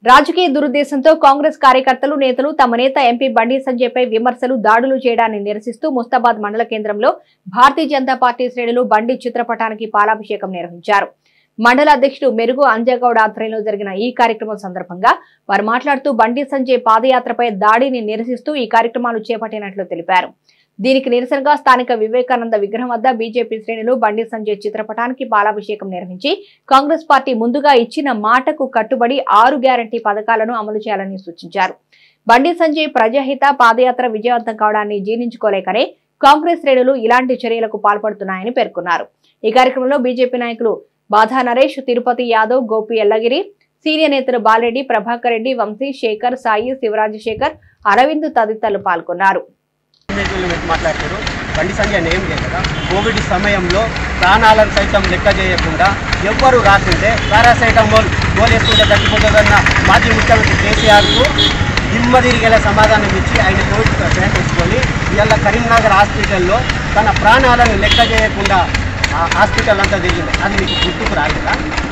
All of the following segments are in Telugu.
రాజకీయ దురుద్దేశంతో కాంగ్రెస్ కార్యకర్తలు నేతలు తమ నేత ఎంపీ బండి సంజయ్ పై విమర్శలు దాడులు చేయడాన్ని నిరసిస్తూ ముస్తాబాద్ మండల కేంద్రంలో భారతీయ జనతా పార్టీ శ్రేణులు బండి చిత్రపటానికి పాలాభిషేకం నిర్వహించారు మండల అధ్యక్షుడు మెరుగు అంజగౌడ ఆధ్వర్యంలో జరిగిన ఈ కార్యక్రమం సందర్భంగా వారు మాట్లాడుతూ బండి సంజయ్ పాదయాత్రపై దాడిని నిరసిస్తూ ఈ కార్యక్రమాలు చేపట్టినట్లు తెలిపారు దీనికి నిరసనగా స్థానిక వివేకానంద విగ్రహం వద్ద బీజేపీ శ్రేణులు బండి సంజయ్ చిత్రపటానికి పాలాభిషేకం నిర్వహించి కాంగ్రెస్ పార్టీ ముందుగా ఇచ్చిన మాటకు కట్టుబడి ఆరు గ్యారంటీ పథకాలను అమలు చేయాలని సూచించారు బండి సంజయ్ ప్రజాహిత పాదయాత్ర విజయవంతం కావడాన్ని జీర్ణించుకోలేకనే కాంగ్రెస్ శ్రేణులు ఇలాంటి చర్యలకు పాల్పడుతున్నాయని పేర్కొన్నారు ఈ కార్యక్రమంలో బీజేపీ నాయకులు బాధా నరేష్ తిరుపతి యాదవ్ గోపి ఎల్లగిరి సీనియర్ నేతలు బాలరెడ్డి ప్రభాకర్ రెడ్డి వంశీ శేఖర్ సాయి శివరాజశేఖర్ అరవింద్ తదితరులు పాల్గొన్నారు మీటింగ్లు పెట్టి మాట్లాడతారు బండి సంజయ్ అని ఏం లేదు కదా కోవిడ్ సమయంలో ప్రాణాలను సైతం లెక్క చేయకుండా ఎవ్వరూ రాకుంటే పారాసైటమాల్ గోలేసుకుంటే తగ్గిపోతుందన్న మాజీ ముఖ్యమంత్రి కేసీఆర్కు దిమ్మ తిరిగేలా సమాధానం ఇచ్చి ఆయన కోవిడ్ ప్యాక్ వేసుకొని ఇవాళ కరీంనగర్ హాస్పిటల్లో తన ప్రాణాలను లెక్క చేయకుండా ఆ హాస్పిటల్ అంతా తిరిగింది అది మీకు గుర్తుకు రాలేదా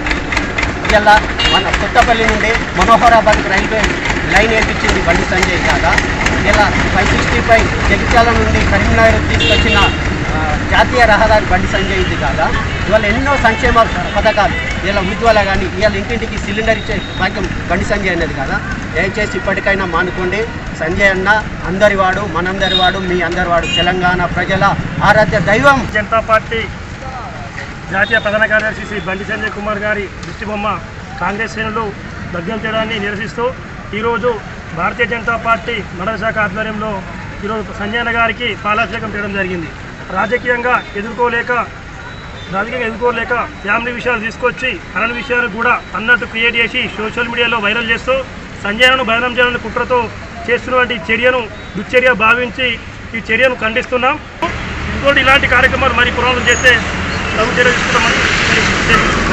ఇవాళ మన కొత్తపల్లి నుండి మనోహరాబాద్కి రైల్వే లైన్ వేయించింది బండి సంజయ్ కాదా ఇలా ఫైవ్ సిక్స్టీ ఫైవ్ జగిత్యాల నుండి కరీంనగర్ తీసుకొచ్చిన ఆ, జాతీయ రహదారి బండి సంజయ్ ఇది కాదా ఇవాళ ఎన్నో సంక్షేమ పథకాలు ఇలా ఉజ్వల కానీ ఇవాళ ఇంటింటికి సిలిండర్ ఇచ్చే భాగ్యం బండి సంజయ్ అనేది కదా దయచేసి ఇప్పటికైనా మానుకోండి సంజయ్ అన్న అందరి వాడు మనందరి వాడు మీ అందరి వాడు తెలంగాణ ప్రజల ఆరాధ్య దైవం జనతా పార్టీ జాతీయ ప్రధాన కార్యదర్శి శ్రీ బండి సంజయ్ కుమార్ గారి దిష్టిబొమ్మ కాంగ్రెస్ శ్రేణులు దగ్గర చేయడాన్ని నిరసిస్తూ ఈరోజు భారతీయ జనతా పార్టీ మండల శాఖ ఆధ్వర్యంలో ఈరోజు సంజయ్ అన్న గారికి పాలాభిషేకం చేయడం జరిగింది రాజకీయంగా ఎదుర్కోలేక రాజకీయంగా ఎదుర్కోలేక ఫ్యామిలీ విషయాలు తీసుకొచ్చి అలాంటి విషయాలు కూడా అన్నట్టు క్రియేట్ చేసి సోషల్ మీడియాలో వైరల్ చేస్తూ సంజయ్ను బదనం చేయాలని కుట్రతో చేస్తున్నటువంటి చర్యను దుశ్చర్య భావించి ఈ చర్యను ఖండిస్తున్నాం ఇంకోటి ఇలాంటి కార్యక్రమాలు మరి పురాణం చేస్తే తగు చర్య తీసుకుంటామని తెలియజేస్తున్నాం.